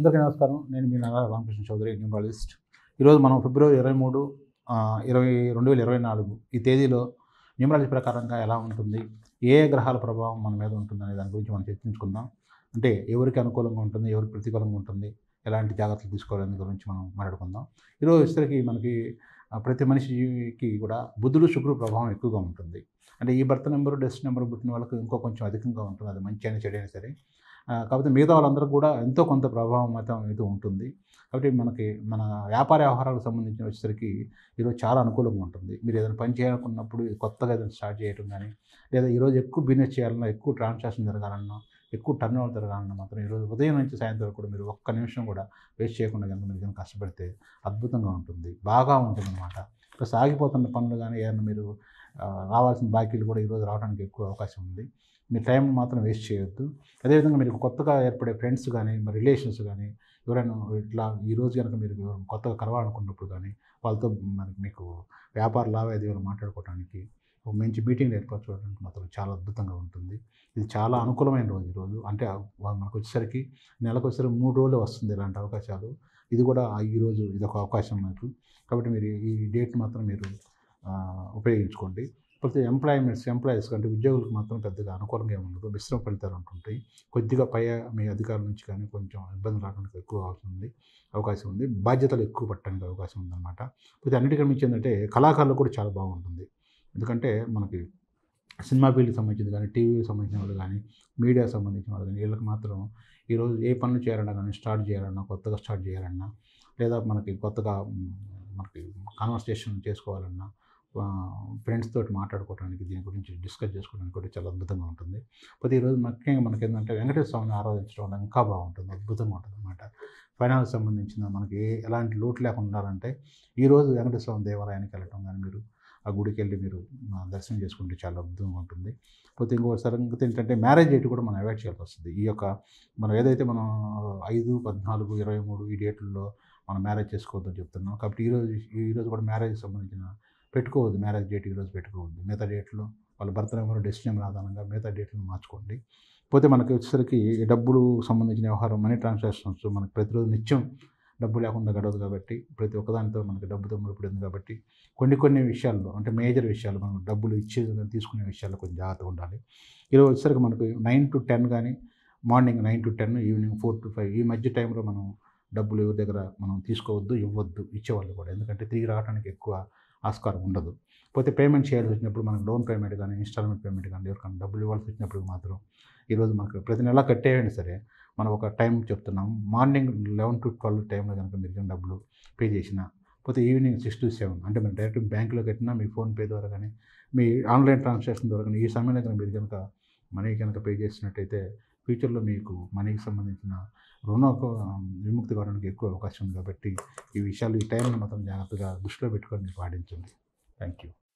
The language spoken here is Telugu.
అందరికీ నమస్కారం నేను మీ నారా రామకృష్ణ చౌదరి న్యూమరాలజిస్ట్ ఈరోజు మనం ఫిబ్రవరి ఇరవై మూడు ఇరవై రెండు వేల ఇరవై నాలుగు ఈ తేదీలో న్యూమరాలజీ ప్రకారంగా ఎలా ఉంటుంది ఏ ఏ గ్రహాల ప్రభావం మన మీద ఉంటుంది అనే దాని గురించి మనం చర్చించుకుందాం అంటే ఎవరికి అనుకూలంగా ఉంటుంది ఎవరికి ప్రతికూలంగా ఉంటుంది ఎలాంటి జాగ్రత్తలు తీసుకోవాలనే గురించి మనం మాట్లాడుకుందాం ఈరోజు వచ్చేసరికి మనకి ఆ, ప్రతి మనిషికి కూడా బుద్ధుడు శుక్రుడు ప్రభావం ఎక్కువగా ఉంటుంది అంటే ఈ బర్త్ నెంబర్ డెస్ట్ నెంబర్ పుట్టిన వాళ్ళకి ఇంకో కొంచెం అధికంగా ఉంటుంది అది మంచి అయినా చెడు అయినా సరే ఆ, కాకపోతే మిగతా వాళ్ళందరూ కూడా ఎంతో కొంత ప్రభావం మాత్రం ఇది ఉంటుంది కాబట్టి మనకి మన వ్యాపార వ్యవహారాలకు సంబంధించిన వచ్చేసరికి ఈరోజు చాలా అనుకూలంగా ఉంటుంది మీరు ఏదైనా పని చేయాలనుకున్నప్పుడు కొత్తగా ఏదైనా స్టార్ట్ చేయడం కానీ లేదా ఈరోజు ఎక్కువ బిజినెస్ చేయాలన్నా ఎక్కువ ట్రాన్సాక్షన్ జరగాలన్నా ఎక్కువ టర్న్ ఓవర్ జరగాలన్నా మాత్రం ఈరోజు ఉదయం నుంచి సాయంత్రం వరకు కూడా మీరు ఒక్క నిమిషం కూడా వేస్ట్ చేయకుండా కనుక మీరు కనుక కష్టపడితే అద్భుతంగా ఉంటుంది బాగా ఉంటుంది అనమాట ఇప్పుడు సాగిపోతున్న పనులు కానీ ఏదైనా మీరు ఆ, రావాల్సిన బాకీలు కూడా ఈరోజు రావడానికి ఎక్కువ అవకాశం ఉంది మీ టైం మాత్రం వేస్ట్ చేయొద్దు అదేవిధంగా మీరు కొత్తగా ఏర్పడే ఫ్రెండ్స్ కానీ మరి రిలేషన్స్ కానీ ఎవరైనా ఇట్లా ఈ రోజు కనుక మీరు ఎవరైనా కొత్తగా కలవాలనుకున్నప్పుడు కానీ వాళ్ళతో మరి మీకు వ్యాపార లావాదేవీలు మాట్లాడుకోవడానికి ఒక మంచి మీటింగ్ ఏర్పరచుకోవడానికి మాత్రం చాలా అద్భుతంగా ఉంటుంది ఇది చాలా అనుకూలమైన రోజు ఈరోజు అంటే ఆ- వా- మనకు వచ్చేసరికి నెలకు వచ్చేసరికి మూడు రోజులు వస్తుంది ఇలాంటి అవకాశాలు ఇది కూడా ఆ ఈరోజు ఇది ఒక అవకాశం నాకు కాబట్టి మీరు ఈ డేట్ మాత్రం మీరు ఆ, ఉపయోగించుకోండి ప్రతి ఎంప్లాయ్మెంట్స్ ఎంప్లాయీస్ అంటే ఉద్యోగులకు మాత్రం పెద్దగా అనుకూలంగా ఏమి ఉండదు మిశ్రమ ఫలితాలు ఉంటుంటాయి కొద్దిగా పై మీ అధికారుల నుంచి కానీ కొంచెం ఇబ్బంది రావడానికి ఎక్కువ అవుతుంది అవకాశం ఉంది బాధ్యతలు ఎక్కువ పట్టడానికి అవకాశం ఉందన్నమాట అయితే అన్నిటికీ మించి ఏంటంటే కళాకారులు కూడా చాలా బాగుంటుంది ఎందుకంటే మనకి సినిమా ఫీల్డ్కి సంబంధించింది కానీ టీవీకి సంబంధించిన వాళ్ళు కానీ మీడియాకి సంబంధించిన వాళ్ళు కానీ వీళ్ళకి మాత్రం ఈరోజు ఏ పనులు చేయాలన్నా కానీ స్టార్ట్ చేయాలన్నా కొత్తగా స్టార్ట్ చేయాలన్నా లేదా మనకి కొత్తగా మ్, మనకి కాన్వర్సేషన్ చేసుకోవాలన్నా ఫ్రెండ్స్ తోటి మాట్లాడుకోవడానికి దీని గురించి డిస్కస్ చేసుకోవడానికి కూడా చాలా అద్భుతంగా ఉంటుంది పోతే ఈరోజు ముఖ్యంగా మనకి ఏంటంటే వెంకటేశ్వర స్వామిని ఆరాధించడం వల్ల ఇంకా బాగుంటుంది అద్భుతంగా ఉంటుంది అనమాట ఫైనాన్స్ సంబంధించిన మనకి ఏ ఎలాంటి లోటు లేకుండా ఉండాలంటే ఈరోజు వెంకటేశ్వర స్వామి దేవాలయానికి వెళ్ళటం కానీ మీరు ఆ గుడికి వెళ్ళి మీరు ఆ, దర్శనం చేసుకుంటే చాలా అద్భుతంగా ఉంటుంది పోతే ఇంకో సంగతి ఏంటంటే మ్యారేజ్ డేట్ కూడా మనం అవాయిడ్ చేయాల్సి వస్తుంది ఈ యొక్క మనం ఏదైతే మనం ఐదు పద్నాలుగు ఇరవై మూడు ఈ డేట్లలో మనం మ్యారేజ్ చేసుకోవద్దని చెప్తున్నాం కాబట్టి ఈరోజు ఈరోజు కూడా మ్యారేజ్ సంబంధించిన పెట్టుకోవద్దు మ్యారేజ్ డేట్ ఈరోజు పెట్టుకోవద్దు మిగతా డేట్లో వాళ్ళ భర్త నెంబర్ డెస్ట్ నెంబర్ ఆధారంగా మిగతా డేట్లను మార్చుకోండి పోతే మనకి వచ్చేసరికి ఈ డబ్బులు సంబంధించిన వ్యవహారం మనీ ట్రాన్సాక్షన్స్ మనకి ప్రతిరోజు నిత్యం డబ్బు లేకుండా గడవదు కాబట్టి ప్రతి ఒక్కదానితో మనకి డబ్బుతో ముడిపడింది కాబట్టి కొన్ని కొన్ని విషయాల్లో అంటే మేజర్ విషయాలు మనం డబ్బులు ఇచ్చే తీసుకునే విషయాల్లో కొంచెం జాగ్రత్తగా ఉండాలి ఈరోజు వచ్చేసరికి మనకు నైన్ టు టెన్ కానీ morning nine to ten evening four to five ఈ మధ్య టైంలో మనం డబ్బులు ఎవరి దగ్గర మనం తీసుకోవద్దు ఇవ్వద్దు ఇచ్చేవాళ్ళు కూడా ఎందుకంటే తిరిగి రావడానికి ఎక్కువ ఆస్కారం ఉండదు పోతే పేమెంట్ చేయాల్సి వచ్చినప్పుడు మనకు లోన్ పేమెంట్ కానీ ఇన్స్టాల్మెంట్ పేమెంట్ కానీ ఎవరికైనా డబ్బులు ఇవ్వాల్సి వచ్చినప్పుడు మాత్రం ఈరోజు మనకు ప్రతి నెల కట్టేయండి సరే మనం ఒక టైం చెప్తున్నాం మార్నింగ్ లెవెన్ టు ట్వెల్వ్ టైంలో కనుక మీరు కనుక డబ్బులు పే చేసిన పోతే ఈవినింగ్ సిక్స్ టు సెవెన్ అంటే మీరు డైరెక్ట్ బ్యాంకులో కట్టినా మీ ఫోన్పే ద్వారా కానీ మీ ఆన్లైన్ ట్రాన్సాక్షన్ ద్వారా కానీ ఈ సమయంలో కనుక మీరు కనుక మనీ కనుక పే చేసినట్టయితే ఫ్యూచర్లో మీకు మనీకి సంబంధించిన రుణ విముక్తి కావడానికి ఎక్కువ అవకాశం ఉంది కాబట్టి ఈ విషయాలు ఈ టైంని మాత్రం జాగ్రత్తగా దృష్టిలో పెట్టుకొని మీరు పాటించండి థ్యాంక్ యూ